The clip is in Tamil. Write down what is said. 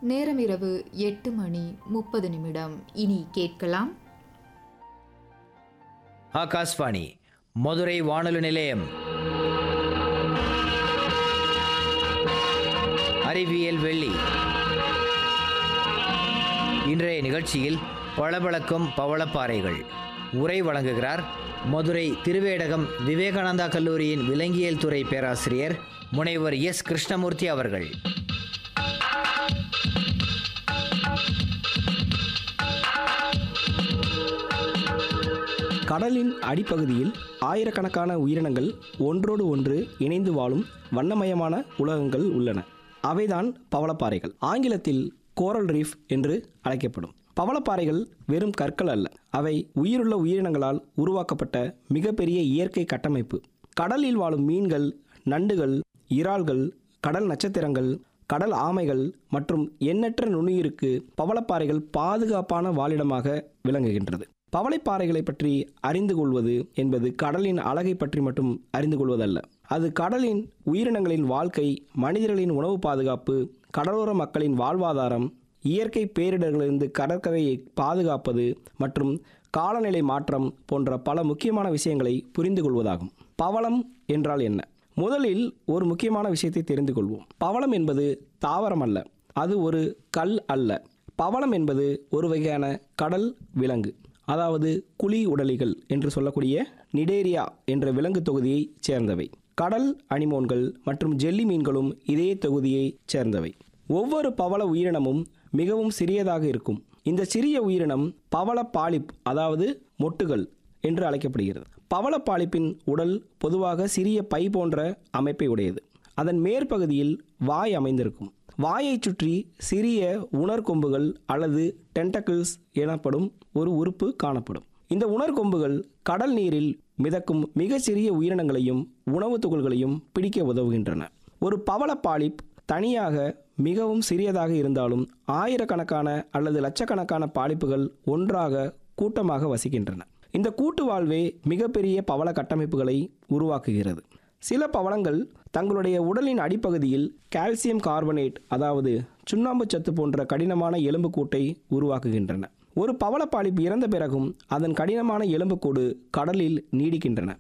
நேரம் இரவு எட்டு மணி முப்பது நிமிடம் இனி கேட்கலாம் ஆகாஷ்வாணி மதுரை வானொலி நிலையம் அறிவியல் வெள்ளி இன்றைய நிகழ்ச்சியில் பளபளக்கும் பவளப்பாறைகள் உரை வழங்குகிறார் மதுரை திருவேடகம் விவேகானந்தா கல்லூரியின் விலங்கியல் துறை பேராசிரியர் முனைவர் எஸ் கிருஷ்ணமூர்த்தி அவர்கள் கடலின் அடிப்பகுதியில் ஆயிரக்கணக்கான உயிரினங்கள் ஒன்றோடு ஒன்று இணைந்து வாழும் வண்ணமயமான உலகங்கள் உள்ளன அவைதான் பவளப்பாறைகள் ஆங்கிலத்தில் கோரல் ரீஃப் என்று அழைக்கப்படும் பவளப்பாறைகள் வெறும் கற்கள் அல்ல அவை உயிருள்ள உயிரினங்களால் உருவாக்கப்பட்ட மிகப்பெரிய இயற்கை கட்டமைப்பு கடலில் வாழும் மீன்கள் நண்டுகள் இறால்கள் கடல் நட்சத்திரங்கள் கடல் ஆமைகள் மற்றும் எண்ணற்ற நுண்ணுயிருக்கு பவளப்பாறைகள் பாதுகாப்பான வாழிடமாக விளங்குகின்றது பவளைப்பாறைகளை பற்றி அறிந்து கொள்வது என்பது கடலின் அழகை பற்றி மட்டும் அறிந்து கொள்வதல்ல அது கடலின் உயிரினங்களின் வாழ்க்கை மனிதர்களின் உணவு பாதுகாப்பு கடலோர மக்களின் வாழ்வாதாரம் இயற்கை பேரிடர்களிலிருந்து கடற்கரையை பாதுகாப்பது மற்றும் காலநிலை மாற்றம் போன்ற பல முக்கியமான விஷயங்களை புரிந்து கொள்வதாகும் பவளம் என்றால் என்ன முதலில் ஒரு முக்கியமான விஷயத்தை தெரிந்து கொள்வோம் பவளம் என்பது தாவரம் அல்ல அது ஒரு கல் அல்ல பவளம் என்பது ஒரு வகையான கடல் விலங்கு அதாவது குழி உடலிகள் என்று சொல்லக்கூடிய நிடேரியா என்ற விலங்கு தொகுதியைச் சேர்ந்தவை கடல் அனிமோன்கள் மற்றும் ஜெல்லி மீன்களும் இதே தொகுதியைச் சேர்ந்தவை ஒவ்வொரு பவள உயிரினமும் மிகவும் சிறியதாக இருக்கும் இந்த சிறிய உயிரினம் பவள பாலிப் அதாவது மொட்டுகள் என்று அழைக்கப்படுகிறது பவள பாலிப்பின் உடல் பொதுவாக சிறிய பை போன்ற அமைப்பை உடையது அதன் மேற்பகுதியில் வாய் அமைந்திருக்கும் வாயைச் சுற்றி சிறிய உணர்கொம்புகள் அல்லது டென்டக்கிள்ஸ் எனப்படும் ஒரு உறுப்பு காணப்படும் இந்த உணர்கொம்புகள் கடல் நீரில் மிதக்கும் மிக சிறிய உயிரினங்களையும் உணவுத் துகள்களையும் பிடிக்க உதவுகின்றன ஒரு பவள பாலிப் தனியாக மிகவும் சிறியதாக இருந்தாலும் ஆயிரக்கணக்கான அல்லது லட்சக்கணக்கான பாலிப்புகள் ஒன்றாக கூட்டமாக வசிக்கின்றன இந்த கூட்டு வாழ்வே மிகப்பெரிய பவள கட்டமைப்புகளை உருவாக்குகிறது சில பவளங்கள் தங்களுடைய உடலின் அடிப்பகுதியில் கால்சியம் கார்பனேட் அதாவது சுண்ணாம்பு சத்து போன்ற கடினமான எலும்புக்கூட்டை உருவாக்குகின்றன ஒரு பவளப்பாலிப்பு இறந்த பிறகும் அதன் கடினமான எலும்புக்கூடு கடலில் நீடிக்கின்றன